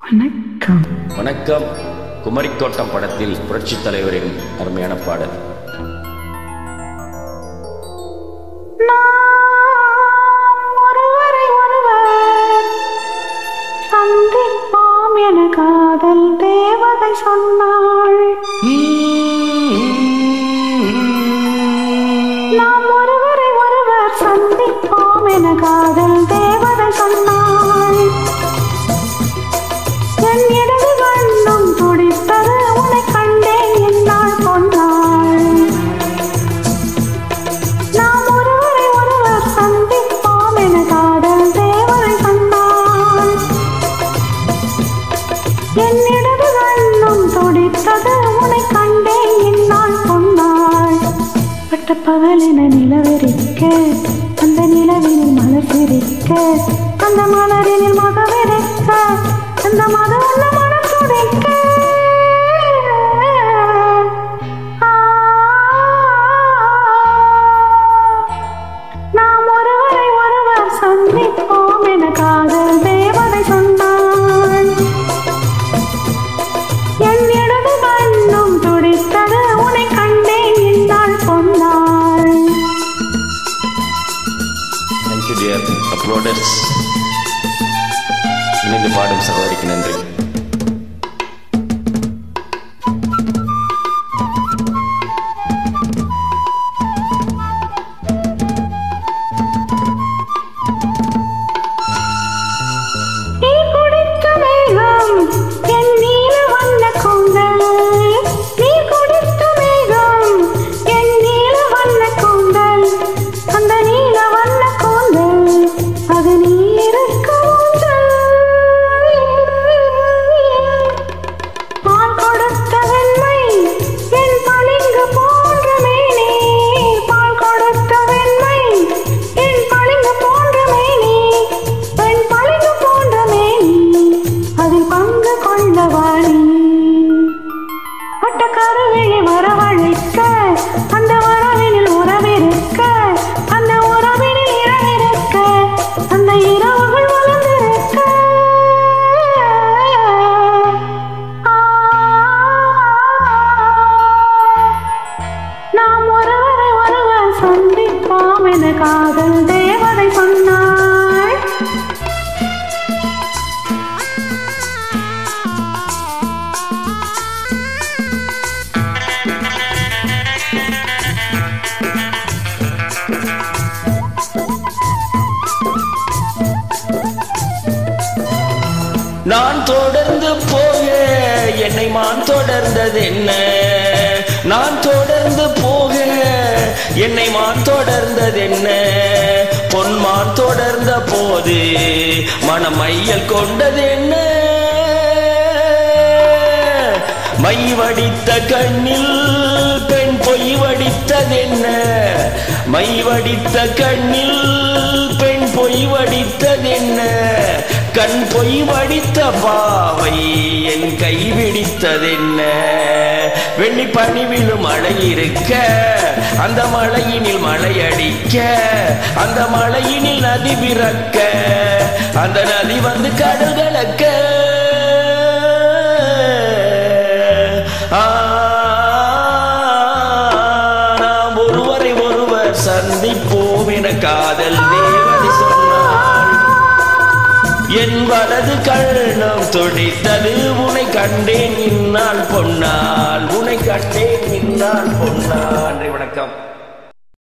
வணக்கம் வணக்கம் குமரிக்கோட்டம் படத்தில் புரட்சித் தலைவரின் அருமையான பாடல் நாம் ஒருவரை ஒருவர் சந்திப்போம் என காதல் தேவதை சொன்னாள் நாம் ஒருவரை ஒருவர் சந்திப்போம் என காதல் தேவதை சொன்னாள் என் இடது கண்ணும் துடித்தது உன்னை கண்டேன் என்னால் கொண்டாள் நாம் ஒருவரை ஒருவர் சந்திப்போம் என காதல் தேவதை சொன்னாள் என் இடது கண்ணும் துடித்தது உன்னை கண்டேன் என்னால் கொண்டாள் பட்ட பகலென நிலவெறிக்க அந்த நிலவினில் மலர் சிரிக்க அந்த மலரினில் மகவெறிக்க அந்த மத உள்ள மனம் துடிக்க நாம் ஒருவரை ஒருவர் சந்திப்போம் என காதல் தேவதை சொன்னாள் என் இடது கண்ணும் துடித்தது உன்னை கண்டேன் என்றாள் சொன்னாள் தேங்க்யூ டியர் அப்லோடர்ஸ் இணைந்து பாடும் சகோதரிக்கு நன்றி நீ குடித்த மேகம் என் நீல வண்ண கூந்தல் நீ குடித்த மேகம் என் நீல வண்ண கூந்தல் அந்த நீல வண்ண கூந்தல் அது நீ இருக்க ஊஞ்சல். பால் கொடுத்த வெண்மை என் பளிங்கு போன்ற மேனி பால் கொடுத்த வெண்மை என் பளிங்கு போன்ற மேனி என் பளிங்கு போன்ற மேனி அதில் பங்கு கொண்டவாணி பட்ட கருவிழி வரவழைக்க அந்த வரவினில் உறவிருக்க அந்த உறவினில் இரவிருக்க அந்த இரவுகள் வளர்ந்திருக்க நாம் ஒருவரை ஒருவர் சந்திப்போம் என காதல் தேவதை சொன்னாள் நான் தொடர்ந்து போக என்னை மான் தொடர்ந்தது என்ன நான் தொடர்ந்து போக என்னை மான் தொடர்ந்தது என்ன பொன்மான் தொடர்ந்த போது மனம் மையல் கொண்டது என்ன மை வடித்த கண்ணில் பெண் பொய் வடித்ததென்ன மை வடித்த கண்ணில் பெண் பொய் வடித்ததென்ன கண் பொய் வடித்த பாவை என் கை பிடித்ததென்ன வெள்ளி பணிவிலும் மழை இருக்க அந்த மழையினில் மழை அடிக்க அந்த மழையினில் நதி பிறக்க அந்த நதி வந்து கடல் கலக்க ஆ, நாம் ஒருவரை ஒருவர் சந்திப்போம் என காதல் தேவதை சொன்னாள் என் வலது கண்ணம் துடித்தது உனை கண்டேன் இந்நாள் பொன்னால் உனை கண்டேன் இந்நாள் பொன்னால் நன்றி வணக்கம்